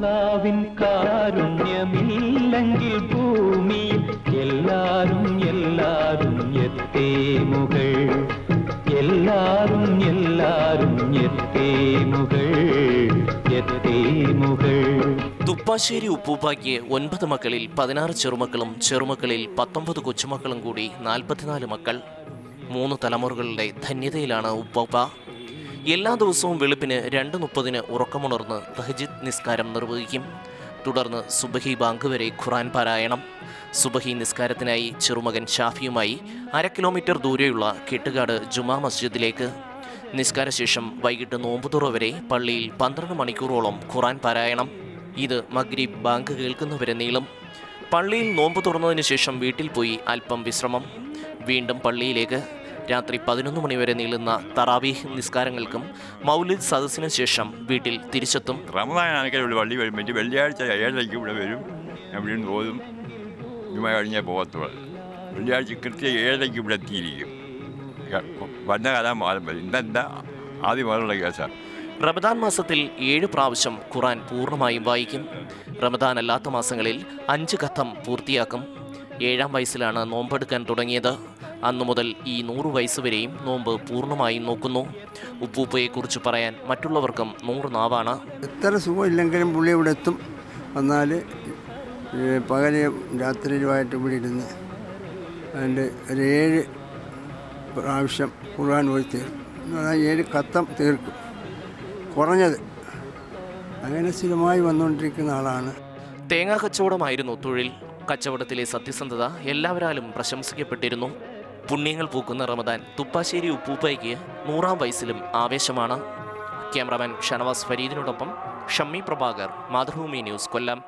അല്ലാവിൻ കാരുണ്യമില്ലെങ്കിൽ ഭൂമിയിൽ എല്ലാരും എല്ലാരും എത്തേ മുകൾ എല്ലാരും എല്ലാരും എത്തേ മുകൾ എത്തേ മുകൾ തുപ്പാശ്ശേരി ഉപ്പൂപ്പായ്ക്ക് ഒൻപത് മക്കളിൽ പതിനാറ് ചെറുമക്കളും ചെറുമക്കളിൽ പത്തൊമ്പത് കൊച്ചുമക്കളും കൂടി നാൽപ്പത്തിനാല് മക്കൾ മൂന്ന് തലമുറകളുടെ ധന്യതയിലാണ് ഉപ്പൂപ്പ എല്ലാ ദിവസവും വെളുപ്പിന് രണ്ട് മുപ്പതിന് ഉറക്കമുണർന്ന് തഹജിദ് നിസ്കാരം നിർവഹിക്കും തുടർന്ന് സുബഹി ബാങ്ക് വരെ ഖുറാൻ പാരായണം സുബഹി നിസ്കാരത്തിനായി ചെറുമകൻ ഷാഫിയുമായി അര കിലോമീറ്റർ ദൂരെയുള്ള കെട്ടുകാട് ജുമാ മസ്ജിദിലേക്ക് നിസ്കാരശേഷം വൈകിട്ട് നോമ്പുതുറ വരെ പള്ളിയിൽ പന്ത്രണ്ട് മണിക്കൂറോളം ഖുറാൻ പാരായണം ഇത് മഗ്രിബ് ബാങ്ക് കേൾക്കുന്നവരെ നീളും പള്ളിയിൽ നോമ്പ് തുറന്നതിന് ശേഷം വീട്ടിൽ പോയി അല്പം വിശ്രമം വീണ്ടും പള്ളിയിലേക്ക് രാത്രി പതിനൊന്ന് മണിവരെ നീളുന്ന തറാവീഹ് നിസ്കാരങ്ങൾക്കും മൗലിദ് സദസ്സിന് ശേഷം വീട്ടിൽ തിരിച്ചെത്തും റമദാനാണെങ്കിൽ ഇവിടെ പള്ളി വരും പറ്റി വെള്ളിയാഴ്ച ഏഴരയ്ക്ക് ഇവിടെ വരും ഇവിടെ നിന്ന് പോതും ജുമ കഴിഞ്ഞേ പോകത്തുള്ളൂ വെള്ളിയാഴ്ച കൃത്യം ഏഴരയ്ക്ക് ഇവിടെ എത്തിയിരിക്കും വന്ന കാലം മാറും വരും ഇന്നെന്താ ആദ്യം മുതലുള്ള കേസാണ് റമദാൻ മാസത്തിൽ ഏഴ് പ്രാവശ്യം ഖുറാൻ പൂർണ്ണമായും വായിക്കും റമദാൻ അല്ലാത്ത മാസങ്ങളിൽ അഞ്ച് ഖത്തം പൂർത്തിയാക്കും ഏഴാം വയസ്സിലാണ് നോമ്പെടുക്കാൻ തുടങ്ങിയത് അന്നു മുതൽ ഈ നൂറ് വയസ്സ് വരെയും നോമ്പ് പൂർണ്ണമായും നോക്കുന്നു ഉപ്പൂപ്പയെക്കുറിച്ച് പറയാൻ മറ്റുള്ളവർക്കും നൂറ് നാവാണ് എത്ര സുഖമില്ലെങ്കിലും പുള്ളി ഇവിടെ എത്തും വന്നാൽ പകലും രാത്രിയിലുമായിട്ട് ഇവിടെ ഇരുന്ന് അതിൻ്റെ ഒരു ഏഴ് പ്രാവശ്യം ഖുർആൻ പോയി തീർക്കും എന്ന് പറഞ്ഞാൽ ഏഴ് കത്തം തീർക്കും കുറഞ്ഞത് അങ്ങനെ സ്ഥിരമായി വന്നുകൊണ്ടിരിക്കുന്ന ആളാണ് തേങ്ങാ കച്ചവടമായിരുന്നു തൊഴിൽ കച്ചവടത്തിലെ സത്യസന്ധത എല്ലാവരാലും പ്രശംസിക്കപ്പെട്ടിരുന്നു പുണ്യങ്ങൾ പൂക്കുന്ന റമദാൻ തുപ്പാശ്ശേരി ഉപ്പൂപ്പയ്ക്ക് നൂറാം വയസ്സിലും ആവേശമാണ് ക്യാമറാമാൻ ഷനവാസ് ഫരീദിനോടൊപ്പം ഷമ്മി പ്രഭാകർ മാതൃഭൂമി ന്യൂസ് കൊല്ലം